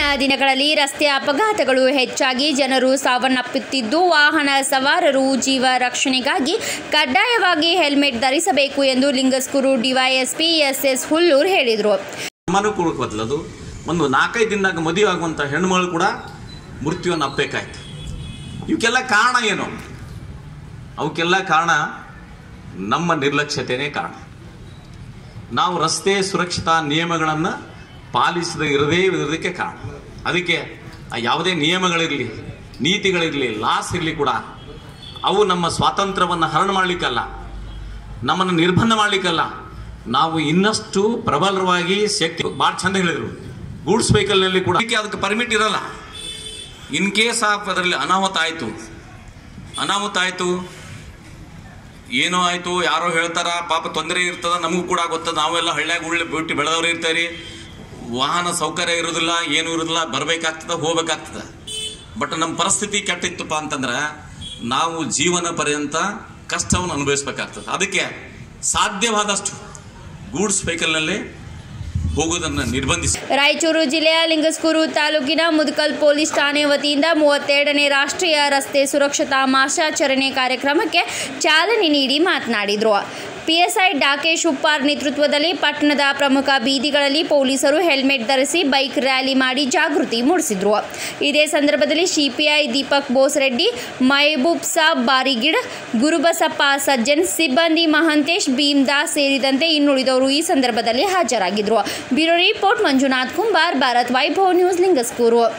ದಿನಗಳಲ್ಲಿ ರಸ್ತೆ ಅಪಘಾತಗಳು ಹೆಚ್ಚಾಗಿ ಜನರು ಸಾವನ್ನಪ್ಪುತ್ತಿದ್ದು ವಾಹನ ಸವಾರರು ಜೀವ ರಕ್ಷಣೆಗಾಗಿ ಕಡ್ಡಾಯವಾಗಿ ಹೆಲ್ಮೆಟ್ ಧರಿಸಬೇಕು ಎಂದು Lingsugur DYSP S S Hullur ಹೇಳಿದರು ಅನುಕೂಲಕ್ಕೆ ಬದಲದು ಒಂದು ನಾಲ್ಕೈದು ದಿನದಾಗ ಮದುವೆ ಆಗುವಂಥ ಹೆಣ್ಮಗಳು ಕೂಡ ಮೃತ್ಯುವನ್ನು ಅಪ್ಪಬೇಕಾಯ್ತು ಇವಕ್ಕೆಲ್ಲ ಕಾರಣ ಏನು ಅವಕ್ಕೆಲ್ಲ ಕಾರಣ ನಮ್ಮ ನಿರ್ಲಕ್ಷ್ಯತೆಯೇ ಕಾರಣ ನಾವು ರಸ್ತೆ ಸುರಕ್ಷತಾ ನಿಯಮಗಳನ್ನು ಪಾಲಿಸದೇ ಇರದೇ ಇರೋದಕ್ಕೆ ಕಾರಣ ಅದಕ್ಕೆ ಆ ಯಾವುದೇ ನಿಯಮಗಳಿರಲಿ ನೀತಿಗಳಿರಲಿ ಲಾಸ್ ಇರಲಿ ಕೂಡ ಅವು ನಮ್ಮ ಸ್ವಾತಂತ್ರ್ಯವನ್ನು ಹರಣ ಮಾಡಲಿಕ್ಕಲ್ಲ ನಮ್ಮನ್ನು ನಿರ್ಬಂಧ ಮಾಡಲಿಕ್ಕಲ್ಲ ನಾವು ಇನ್ನಷ್ಟು ಪ್ರಬಲವಾಗಿ ಶಕ್ತಿ ಭಾಳ ಚಂದ ಹೇಳಿದರು ಗೂಡ್ಸ್ ವೆಹಿಕಲ್ನಲ್ಲಿ ಕೂಡ ಅದಕ್ಕೆ ಅದಕ್ಕೆ ಪರ್ಮಿಟ್ ಇರಲ್ಲ ಇನ್ ಕೇಸ್ ಆಫ್ ಅದರಲ್ಲಿ ಅನಾಹುತ ಆಯಿತು ಅನಾಹುತ ಆಯಿತು ಏನೋ ಆಯಿತು ಯಾರೋ ಹೇಳ್ತಾರ ಪಾಪ ತೊಂದರೆ ಇರ್ತದ ನಮಗೂ ಕೂಡ ಗೊತ್ತದ ನಾವೆಲ್ಲ ಹಳ್ಳ್ಯಾಗ ಉಳ್ಳಿ ಬಿಟ್ಟು ಬೆಳೆದವ್ರು ಇರ್ತಾರೆ ವಾಹನ ಸೌಕರ್ಯ ಇರೋದಿಲ್ಲ ಏನೂ ಇರೋದಿಲ್ಲ ಬರಬೇಕಾಗ್ತದ ಹೋಗ್ಬೇಕಾಗ್ತದ ಬಟ್ ನಮ್ಮ ಪರಿಸ್ಥಿತಿ ಕೆಟ್ಟಿತ್ತಪ್ಪ ಅಂತಂದ್ರೆ ನಾವು ಜೀವನ ಪರ್ಯಂತ ಕಷ್ಟವನ್ನು ಅನುಭವಿಸ್ಬೇಕಾಗ್ತದೆ ಅದಕ್ಕೆ ಸಾಧ್ಯವಾದಷ್ಟು ಗೂಡ್ಸ್ ವೆಹಿಕಲ್ನಲ್ಲಿ ಹೋಗೋದನ್ನು ನಿರ್ಬಂಧಿಸಿ ರಾಯಚೂರು ಜಿಲ್ಲೆಯ ಲಿಂಗಸ್ಕೂರು ತಾಲೂಕಿನ ಮುದಕಲ್ ಪೊಲೀಸ್ ಠಾಣೆ ವತಿಯಿಂದ ಮೂವತ್ತೆರಡನೇ ರಾಷ್ಟ್ರೀಯ ರಸ್ತೆ ಸುರಕ್ಷತಾ ಮಾಸಾಚರಣೆ ಕಾರ್ಯಕ್ರಮಕ್ಕೆ ಚಾಲನೆ ನೀಡಿ ಮಾತನಾಡಿದರು ಪಿಎಸ್ಐ ಡಾಕೇಶ್ ಉಪ್ಪಾರ್ ನೇತೃತ್ವದಲ್ಲಿ ಪಟ್ಟಣದ ಪ್ರಮುಖ ಬೀದಿಗಳಲ್ಲಿ ಪೊಲೀಸರು ಹೆಲ್ಮೆಟ್ ಧರಿಸಿ ಬೈಕ್ ರ್ಯಾಲಿ ಮಾಡಿ ಜಾಗೃತಿ ಮೂಡಿಸಿದ್ರು ಇದೇ ಸಂದರ್ಭದಲ್ಲಿ ಸಿಪಿಐ ದೀಪಕ್ ಬೋಸ್ ರೆಡ್ಡಿ ಮಹಬೂಬ್ ಸಾಬ್ ಬಾರಿಗಿಡ್ ಗುರುಬಸಪ್ಪ ಸಜ್ಜನ್ ಸಿಬ್ಬಂದಿ ಮಹಂತೇಶ್ ಭೀಮ್ದಾಸ್ ಸೇರಿದಂತೆ ಇನ್ನುಳಿದವರು ಈ ಸಂದರ್ಭದಲ್ಲಿ ಹಾಜರಾಗಿದ್ದರು bureau report Manjunath Kumbar Bharat Vaibhav news Lingsugur